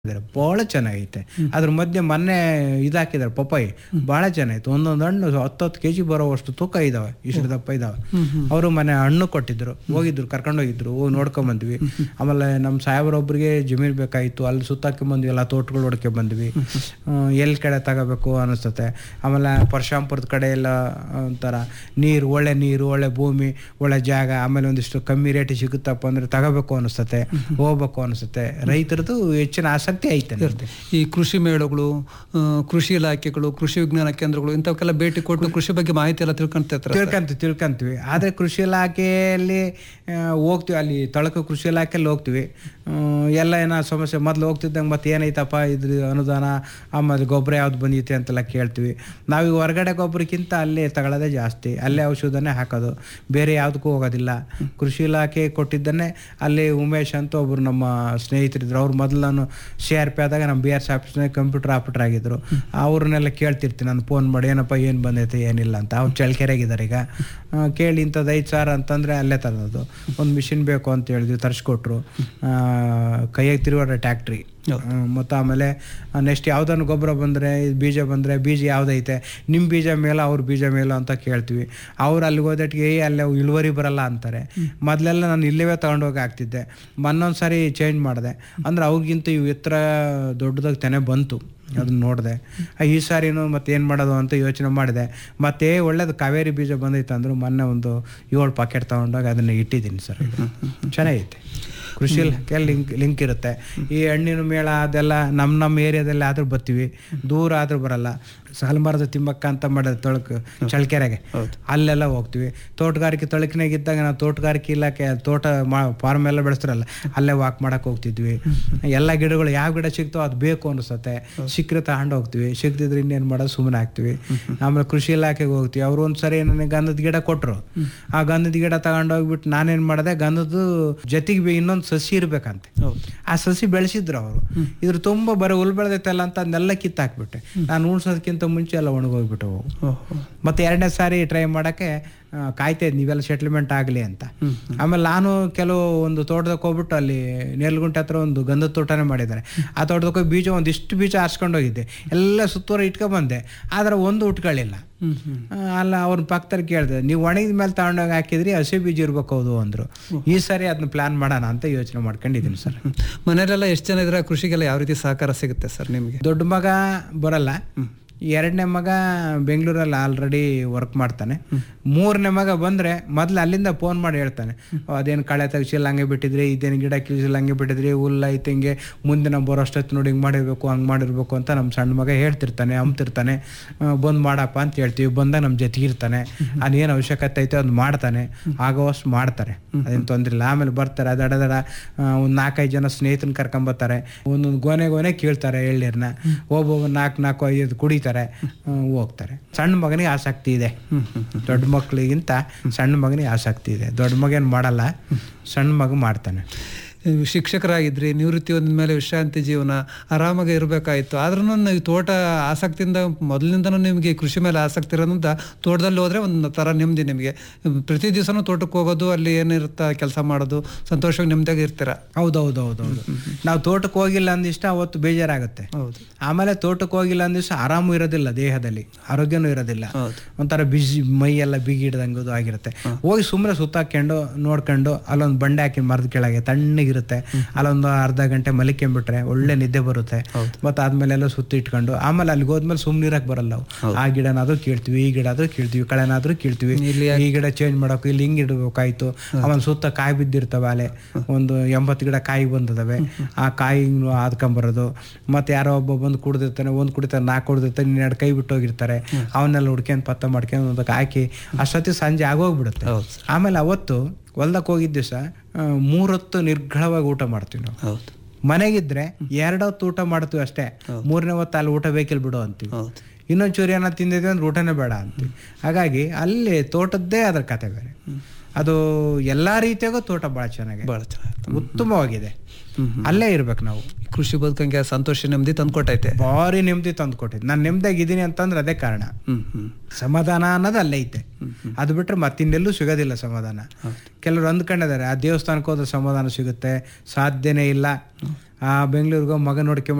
ಇದಾರೆ ಬಹಳ ಚೆನ್ನಾಗೈತೆ ಅದ್ರ ಮಧ್ಯೆ ಮೊನ್ನೆ ಇದಾಕಿದಾರೆ ಪಪ್ಪಾಯಿ ಬಹಳ ಚೆನ್ನಾಗಿತ್ತು ಒಂದೊಂದು ಹಣ್ಣು ಹತ್ತತ್ತು ಕೆ ಜಿ ಬರೋವಷ್ಟು ತೂಕ ಇದಾವೆ ಇಷ್ಟು ದಪ್ಪ ಇದಾವೆ ಅವರು ಮನೆ ಹಣ್ಣು ಕೊಟ್ಟಿದ್ರು ಹೋಗಿದ್ರು ಕರ್ಕೊಂಡು ಹೋಗಿದ್ರು ಹೋಗಿ ನೋಡ್ಕೊಂಡ್ ಬಂದ್ವಿ ಆಮೇಲೆ ನಮ್ಮ ಸಾಹೇಬ್ರೊಬ್ರಿಗೆ ಜಮೀನು ಬೇಕಾಗಿತ್ತು ಅಲ್ಲಿ ಸುತ್ತಾಕಿ ಬಂದ್ವಿ ಎಲ್ಲ ತೋಟಗಳು ಹೊಡ್ಕೊಂಡ್ ಬಂದ್ವಿ ಎಲ್ಲಿ ಕಡೆ ತಗೋಬೇಕು ಅನಿಸ್ತತೆ ಆಮೇಲೆ ಪರಶಾಂಪುರದ ಕಡೆ ಎಲ್ಲ ಒಂಥರ ನೀರು ಒಳ್ಳೆ ನೀರು ಒಳ್ಳೆ ಭೂಮಿ ಒಳ್ಳೆ ಜಾಗ ಆಮೇಲೆ ಒಂದಿಷ್ಟು ಕಮ್ಮಿ ರೇಟ್ ಸಿಗುತ್ತಪ್ಪ ಅಂದ್ರೆ ತಗೋಬೇಕು ಅನಿಸ್ತತೆ ಹೋಗ್ಬೇಕು ಅನಿಸುತ್ತೆ ರೈತರದು ಹೆಚ್ಚಿನ ಆಸಕ್ತಿ ಐತೆ ನಮ್ದು. ಈ ಕೃಷಿ ಮೇಳಗಳು ಆ, ಕೃಷಿ ಇಲಾಖೆಗಳು ಕೃಷಿ ವಿಜ್ಞಾನ ಕೇಂದ್ರಗಳು ಇಂಥವಕ್ಕೆಲ್ಲ ಭೇಟಿ ಕೊಟ್ಟು ಕೃಷಿ ಬಗ್ಗೆ ಮಾಹಿತಿ ಎಲ್ಲ ತಿಳ್ಕೊಂತಿರ್ತಾರೆ ತಿಳ್ಕಂತೀವಿ ತಿಳ್ಕಂತೀವಿ ಆದರೆ ಕೃಷಿ ಇಲಾಖೆಯಲ್ಲಿ ಆ, ಹೋಗ್ತೀವಿ ಅಲ್ಲಿ ತಳಕು ಕೃಷಿ ಇಲಾಖೆಯಲ್ಲಿ ಹೋಗ್ತೀವಿ ಆ, ಎಲ್ಲ ಏನೋ ಸಮಸ್ಯೆ ಮೊದಲು ಹೋಗ್ತಿದ್ದಂಗೆ ಮತ್ತೆ ಏನೈತಪ್ಪ ಇದ್ರ ಅನುದಾನ ಆಮೇಲೆ ಗೊಬ್ಬರ ಯಾವ್ದು ಬಂದೈತೆ ಅಂತೆಲ್ಲ ಕೇಳ್ತೀವಿ ನಾವೀಗ ಹೊರಗಡೆ ಗೊಬ್ಬರಕ್ಕಿಂತ ಅಲ್ಲೇ ತಗೊಳ್ಳೋದೇ ಜಾಸ್ತಿ ಅಲ್ಲೇ ಔಷಧನೇ ಹಾಕೋದು ಬೇರೆ ಯಾವುದಕ್ಕೂ ಹೋಗೋದಿಲ್ಲ ಕೃಷಿ ಇಲಾಖೆ ಕೊಟ್ಟಿದ್ದನ್ನೇ ಅಲ್ಲಿ ಉಮೇಶ್ ಅಂತ ಒಬ್ರು ನಮ್ಮ ಸ್ನೇಹಿತರಿದ್ರು ಅವ್ರು ಮೊದಲು ನಾನು ಸಿ ಆರ್ ಪಿ ಆದಾಗ ನಮ್ಮ ಬಿ ಆರ್ ಸಿ ಆಫೀಸ್ನಾಗ ಕಂಪ್ಯೂಟರ್ ಆಪರೇಟರ್ ಆಗಿದ್ರು ಅವ್ರನ್ನೆಲ್ಲ ಕೇಳ್ತಿರ್ತೀನಿ ನಾನು ಫೋನ್ ಮಾಡಿ ಏನಪ್ಪ ಏನು ಬಂದೈತೆ ಏನಿಲ್ಲ ಅಂತ ಅವ್ರು ಚಳ್ಕೆರೆಗಿದ್ದಾರೆ ಈಗ ಆ, ಕೇಳಿ ಇಂಥದ್ದು ಐದು ಸಾವಿರ ಅಂತಂದರೆ ಅಲ್ಲೇ ತರೋದು ಒಂದು ಮಿಷಿನ್ ಬೇಕು ಅಂತ ಹೇಳಿದ್ವಿ ತರಿಸ್ಕೊಟ್ರು ಕೈಯಾಗಿ ತಿರುವಾಡ ಟ್ಯಾಕ್ಟ್ರಿ ಮತ್ತು ಆಮೇಲೆ ನೆಕ್ಸ್ಟ್ ಯಾವ್ದಾನು ಗೊಬ್ಬರ ಬಂದರೆ ಬೀಜ ಬಂದರೆ ಬೀಜ ಯಾವುದೈತೆ ನಿಮ್ಮ ಬೀಜ ಮೇಲ ಅವ್ರ ಬೀಜ ಮೇಲ ಅಂತ ಕೇಳ್ತೀವಿ ಅವ್ರು ಅಲ್ಲಿಗೆ ಹೋದಟ್ಟಿಗೆ ಏ ಅಲ್ಲೇ ಇಳುವರಿ ಬರಲ್ಲ ಅಂತಾರೆ ಮೊದಲೆಲ್ಲ ನಾನು ಇಲ್ಲವೇ ತೊಗೊಂಡೋಗಿ ಆಗ್ತಿದ್ದೆ ಮೊನ್ನೊಂದು ಸಾರಿ ಚೇಂಜ್ ಮಾಡಿದೆ ಅಂದ್ರೆ ಅವ್ರಿಗಿಂತ ಇವು ಎತ್ತರ ದೊಡ್ಡದಾಗಿ ತೆನೆ ಬಂತು ಅದನ್ನ ನೋಡಿದೆ ಈ ಸಾರಿನೂ ಮತ್ತೆ ಏನು ಮಾಡೋದು ಅಂತ ಯೋಚನೆ ಮಾಡಿದೆ ಮತ್ತೆ ಒಳ್ಳೇದು ಕಾವೇರಿ ಬೀಜ ಬಂದೈತೆ ಅಂದ್ರು ಮೊನ್ನೆ ಒಂದು ಏಳು ಪಾಕೆಟ್ ತೊಗೊಂಡೋಗಿ ಅದನ್ನ ಇಟ್ಟಿದ್ದೀನಿ ಸರ್ ಚೆನ್ನಾಗೈತೆ ಕೃಷಿ ಇಲಾಖೆ ಲಿಂಕ್ ಲಿಂಕ್ ಇರುತ್ತೆ ಈ ಹಣ್ಣಿನ ಮೇಳ ಅದೆಲ್ಲ ನಮ್ಮ ನಮ್ಮ ಏರಿಯಾದಲ್ಲಿ ಆದ್ರೂ ಬರ್ತೀವಿ ದೂರ ಆದ್ರೂ ಬರಲ್ಲ ಸಾಲಮರದ ತಿಮ್ಮಕ್ಕ ಅಂತ ಮಾಡೋದು ತೊಳಕು ಚಳ್ಕೆರೆಗೆ ಅಲ್ಲೆಲ್ಲ ಹೋಗ್ತೀವಿ ತೋಟಗಾರಿಕೆ ತೊಳಕಿನಾಗ ಇದ್ದಾಗ ನಾವು ತೋಟಗಾರಿಕೆ ಇಲಾಖೆ ತೋಟ ಫಾರ್ಮ್ ಎಲ್ಲ ಬೆಳೆಸ್ತಾರಲ್ಲ ಅಲ್ಲೇ ವಾಕ್ ಮಾಡಕ್ ಹೋಗ್ತಿದ್ವಿ ಎಲ್ಲ ಗಿಡಗಳು ಯಾವ ಗಿಡ ಸಿಗ್ತೋ ಅದು ಬೇಕು ಅನಿಸುತ್ತೆ ಸಿಕ್ಕರೆ ತಗೊಂಡು ಹೋಗ್ತೀವಿ ಸಿಕ್ತಿದ್ರೆ ಇನ್ನೇನು ಮಾಡೋದು ಸುಮ್ಮನೆ ಆಗ್ತೀವಿ ಆಮೇಲೆ ಕೃಷಿ ಇಲಾಖೆಗೆ ಹೋಗ್ತೀವಿ ಅವ್ರು ಒಂದ್ಸರಿ ನನಗೆ ಗಂಧದ ಗಿಡ ಕೊಟ್ಟರು ಆ ಗಂಧದ ಗಿಡ ತಗೊಂಡು ಹೋಗ್ಬಿಟ್ಟು ನಾನೇನು ಮಾಡಿದೆ ಗಂಧದ ಜೊತೆಗೆ ಇನ್ನೊಂದು ಸಸಿ ಇರ್ಬೇಕಂತೆ ಆ ಸಸಿ ಬೆಳೆಸಿದ್ರು ಅವರು ಇದ್ರ ತುಂಬಾ ಬರೀ ಹುಲ್ ಬೆಳೆದೈತಲ್ಲ ಅಂತ ಅದನ್ನೆಲ್ಲ ಕಿತ್ತಾಕ್ಬಿಟ್ಟೆ ನಾನು ಉಣ್ಸೋದಕ್ಕಿಂತ ಮುಂಚೆ ಎಲ್ಲ ಒಣಗೋಗ್ಬಿಟ್ಟು ಮತ್ತೆ ಎರಡನೇ ಸಾರಿ ಟ್ರೈ ಮಾಡಕ್ಕೆ ಆ, ಕಾಯ್ತಾ ಇದ್ದೆ ನೀವೆಲ್ಲ ಸೆಟ್ಲ್ಮೆಂಟ್ ಆಗಲಿ ಅಂತ ಆಮೇಲೆ ನಾನು ಕೆಲವು ಒಂದು ತೋಟದಕ್ಕೆ ಹೋಗ್ಬಿಟ್ಟು ಅಲ್ಲಿ ನೇಲ್ಗುಂಟೆ ಹತ್ರ ಒಂದು ಗಂಧದ ತೋಟನೇ ಮಾಡಿದ್ದಾರೆ ಆ ತೋಟದಕ್ಕೆ ಹೋಗಿ ಬೀಜ ಒಂದಿಷ್ಟು ಬೀಜ ಆರ್ಸ್ಕೊಂಡು ಹೋಗಿದ್ದೆ ಎಲ್ಲ ಸುತ್ತೂರ ಇಟ್ಕೊಂಡ್ ಬಂದೆ ಆದ್ರೆ ಒಂದು ಉಟ್ಕೊಳ್ಳಿಲ್ಲ ಆ, ಅಲ್ಲ ಅವ್ರ ಪಕ್ಕದಲ್ಲಿ ಕೇಳಿದೆ ನೀವು ಒಣಗಿದ ಮೇಲೆ ತಗೊಂಡೋಗಿ ಹಾಕಿದ್ರಿ ಹಸಿ ಬೀಜ ಇರ್ಬೇಕು ಹೌದು ಅಂದ್ರು ಈ ಸಾರಿ ಅದನ್ನ ಪ್ಲಾನ್ ಮಾಡೋಣ ಅಂತ ಯೋಚನೆ ಮಾಡ್ಕೊಂಡಿದ್ದೀನಿ ಸರ್ ಮನೆಯಲ್ಲೆಲ್ಲ ಎಷ್ಟು ಜನ ಇದ್ರೆ ಕೃಷಿಗೆಲ್ಲ ಯಾವ ರೀತಿ ಸಹಕಾರ ಸಿಗುತ್ತೆ ಸರ್ ನಿಮಗೆ ದೊಡ್ಡ ಮಗ ಬರಲ್ಲ ಎರಡನೇ ಮಗ ಬೆಂಗಳೂರಲ್ಲಿ ಆಲ್ರೆಡಿ ವರ್ಕ್ ಮಾಡ್ತಾನೆ ಮೂರನೇ ಮಗ ಬಂದ್ರೆ ಮೊದ್ಲು ಅಲ್ಲಿಂದ ಫೋನ್ ಮಾಡಿ ಹೇಳ್ತಾನೆ "ಓ, ಅದೇನು ಕಳೆ ತೆಗ್ಸಿಲ್ಲ ಹಂಗೆ ಬಿಟ್ಟಿದ್ರಿ ಇದೇನು ಗಿಡ ಕಿಳಿಸಿಲ್ಲ ಹಂಗೆ ಬಿಟ್ಟಿದ್ರಿ ಹುಲ್ಲ ಐತೆ ಹಿಂಗೆ ಮುಂದೆ ನಾವು ಬರೋಷ್ಟೊತ್ತು ನೋಡಿ ಹಿಂಗೆ ಮಾಡಿರ್ಬೇಕು ಹಂಗೆ ಮಾಡಿರ್ಬೇಕು ಅಂತ ನಮ್ಮ ಸಣ್ಣ ಮಗ ಹೇಳ್ತಿರ್ತಾನೆ ಅಂತಿರ್ತಾನೆ ಬಂದು ಮಾಡಪ್ಪ ಅಂತ ಹೇಳ್ತೀವಿ ಬಂದಾಗ ನಮ್ಮ ಜೊತೆಗೆ ಇರ್ತಾನೆ ಅದೇನು ಅವಶ್ಯಕತೆ ಐತೆ ಅದು ಮಾಡ್ತಾನೆ ಆಗೋವಷ್ಟು ಮಾಡ್ತಾರೆ ಅದೇನು ತೊಂದ್ರೆ ಇಲ್ಲ ಆಮೇಲೆ ಬರ್ತಾರೆ ಅದು ಅಡದಡ ಒಂದು ನಾಲ್ಕೈದು ಜನ ಸ್ನೇಹಿತನ ಕರ್ಕೊಂಬರ್ತಾರೆ ಒಂದೊಂದು ಗೊನೆ ಗೊನೆ ಕೀಳ್ತಾರೆ ಎಳ್ನೀರ್ನ ಒಬ್ಬೊಬ್ಬ ನಾಲ್ಕು ನಾಲ್ಕು ಐದು ಕುಡಿತಾರೆ ಆ, ಹೋಗ್ತಾರೆ ಸಣ್ಣ ಮಗನಿಗೆ ಆಸಕ್ತಿ ಇದೆ ದೊಡ್ಡ ಮಕ್ಳಿಗಿಂತ ಸಣ್ಣ ಮಗನಿಗೆ ಆಸಕ್ತಿ ಇದೆ ದೊಡ್ಡ ಮಗೇನು ಮಾಡಲ್ಲ ಸಣ್ಣ ಮಗ ಮಾಡ್ತಾನೆ ನೀವು ಶಿಕ್ಷಕರಾಗಿದ್ರಿ ನಿವೃತ್ತಿ ಒಂದ ಮೇಲೆ ವಿಶ್ರಾಂತಿ ಜೀವನ ಆರಾಮಾಗಿ ಇರಬೇಕಾಯಿತು ಆದ್ರೂ ನೀವು ತೋಟ ಆಸಕ್ತಿಯಿಂದ ಮೊದಲಿನಿಂದನೂ ನಿಮಗೆ ಕೃಷಿ ಮೇಲೆ ಆಸಕ್ತಿ ಇರೋದ್ರಿಂದ ತೋಟದಲ್ಲಿ ಹೋದ್ರೆ ಒಂದು ಥರ ನೆಮ್ಮದಿ ನಿಮಗೆ ಪ್ರತಿ ದಿವಸನೂ ತೋಟಕ್ಕೆ ಹೋಗೋದು ಅಲ್ಲಿ ಏನಿರುತ್ತಾ ಕೆಲಸ ಮಾಡೋದು ಸಂತೋಷವಾಗಿ ನೆಮ್ಮದಿಯಾಗಿ ಇರ್ತೀರ ಹೌದೌದು ಹೌದೌದು ನಾವು ತೋಟಕ್ಕೆ ಹೋಗಿಲ್ಲ ಅಂದಿಷ್ಟ ಅವತ್ತು ಬೇಜಾರಾಗುತ್ತೆ ಹೌದು ಆಮೇಲೆ ತೋಟಕ್ಕೆ ಹೋಗಿಲ್ಲ ಅಂದಿಷ್ಟ ಆರಾಮು ಇರೋದಿಲ್ಲ ದೇಹದಲ್ಲಿ ಆರೋಗ್ಯನೂ ಇರೋದಿಲ್ಲ ಹೌದು ಒಂಥರ ಬಿಸಿ ಮೈ ಎಲ್ಲ ಬಿಗಿಡ್ದಂಗೆ ಆಗಿರುತ್ತೆ ಹೋಗಿ ಸುಮ್ಮನೆ ಸುತ್ತಾಕೊಂಡು ನೋಡ್ಕೊಂಡು ಅಲ್ಲೊಂದು ಬಂಡೆ ಹಾಕಿ ಮರದ ಕೆಳಗೆ ತಣ್ಣಗಿರುತ್ತೆ ಅಲ್ಲೊಂದು ಅರ್ಧ ಗಂಟೆ ಮಲಿಕೊಂಡ್ಬಿಟ್ರೆ ಒಳ್ಳೆ ನಿದ್ದೆ ಬರುತ್ತೆ ಮತ್ತೆ ಆದ್ಮೇಲೆ ಎಲ್ಲ ಸುತ್ತಿ ಇಟ್ಕೊಂಡು ಆಮೇಲೆ ಅಲ್ಲಿಗೆ ಹೋದ್ಮೇಲೆ ಸುಮ್ಮನೆ ಇರಕ್ ಬರಲ್ಲ ನಾವು ಆ ಗಿಡನಾದ್ರೂ ಕೀಳ್ತೀವಿ ಈ ಗಿಡ ಆದ್ರೂ ಕೀಳ್ತೀವಿ ಕಳೆನಾದ್ರೂ ಕೀಳ್ತೀವಿ ಈ ಗಿಡ ಚೇಂಜ್ ಮಾಡೋಕೆ ಇಲ್ಲಿ ಹಿಂಗ್ ಇಡಬೇಕಾಯ್ತು ಅವನ್ ಸುತ್ತ ಕಾಯಿ ಬಿದ್ದಿರ್ತವೆ ಅಲೆ ಒಂದು ಎಂಬತ್ತು ಗಿಡ ಕಾಯಿ ಬಂದದವೆ ಆ ಕಾಯಿ ಆದ್ಕೊಂಬರೋದು ಮತ್ತೆ ಯಾರೋ ಒಬ್ಬ ಬಂದು ಕುಡ್ದಿರ್ತಾನೆ ಒಂದ್ ಕುಡಿತಾನೆ ನಾಲ್ಕು ಕುಡ್ದಿರ್ತಾನೆ ಇನ್ನೆರಡು ಕೈ ಬಿಟ್ಟು ಹೋಗಿರ್ತಾರೆ ಅವನ್ನೆಲ್ಲ ಹುಡ್ಕೊಂಡು ಪತ್ತ ಮಾಡ್ಕೊಂಡು ಒಂದಕ್ಕೆ ಹಾಕಿ ಅಷ್ಟೊತ್ತಿ ಸಂಜೆ ಆಗೋಗ್ಬಿಡುತ್ತೆ ಹೌದು ಆಮೇಲೆ ಅವತ್ತು ಹೊಲ್ದಕ್ಕೆ ಹೋಗಿದ್ದ ದಿವಸ ಮೂರೊತ್ತು ನಿರ್ಘಳವಾಗಿ ಊಟ ಮಾಡ್ತೀವಿ ನಾವು ಹೌದು ಮನೆಗಿದ್ರೆ ಎರಡೊತ್ತು ಊಟ ಮಾಡ್ತೀವಿ ಅಷ್ಟೇ ಮೂರನೇ ಹೊತ್ತು ಅಲ್ಲಿ ಊಟ ಬೇಕಿಲ್ಲ ಬಿಡು ಅಂತೀವಿ ಹೌದು ಇನ್ನೊಂದು ಚೂರಿ ಏನೋ ತಿಂದಿದ್ವಿ ಅಂದ್ರೆ ಊಟನೇ ಬೇಡ ಅಂತೀವಿ ಹಾಗಾಗಿ ಅಲ್ಲಿ ತೋಟದ್ದೇ ಅದ್ರ ಕತೆ ಬೇರೆ ಅದು ಎಲ್ಲಾ ರೀತಿಯಾಗೂ ತೋಟ ಬಹಳ ಚೆನ್ನಾಗಿದೆ ಭಾಳ ಚೆನ್ನಾಗಿ ಉತ್ತಮವಾಗಿದೆ ಅಲ್ಲೇ ಇರ್ಬೇಕು ನಾವು ಕೃಷಿ ಬದುಕಂಗೆ ಸಂತೋಷ ನೆಮ್ಮದಿ ತಂದ್ಕೊಟ್ಟೈತೆ ಭಾರಿ ನೆಮ್ಮದಿ ತಂದು ಕೊಟ್ಟಿದ್ದು ನಾನು ನೆಮ್ಮದಿಯಾಗಿದ್ದೀನಿ ಅಂತಂದ್ರೆ ಅದೇ ಕಾರಣ ಹ್ಮ್ ಹ್ಮ್ ಸಮಾಧಾನ ಅನ್ನೋದು ಅಲ್ಲೇ ಐತೆ ಅದು ಬಿಟ್ರೆ ಮತ್ತಿನ್ನೆಲ್ಲೂ ಸಿಗೋದಿಲ್ಲ ಸಮಾಧಾನ ಕೆಲವರು ಅಂದ್ಕೊಂಡಿದ್ದಾರೆ ಆ ದೇವಸ್ಥಾನಕ್ಕೆ ಹೋದ್ರೆ ಸಮಾಧಾನ ಸಿಗುತ್ತೆ ಸಾಧ್ಯನೇ ಇಲ್ಲ ಆ ಬೆಂಗಳೂರಿಗೋ ಮಗ ನೋಡ್ಕೊಂಬ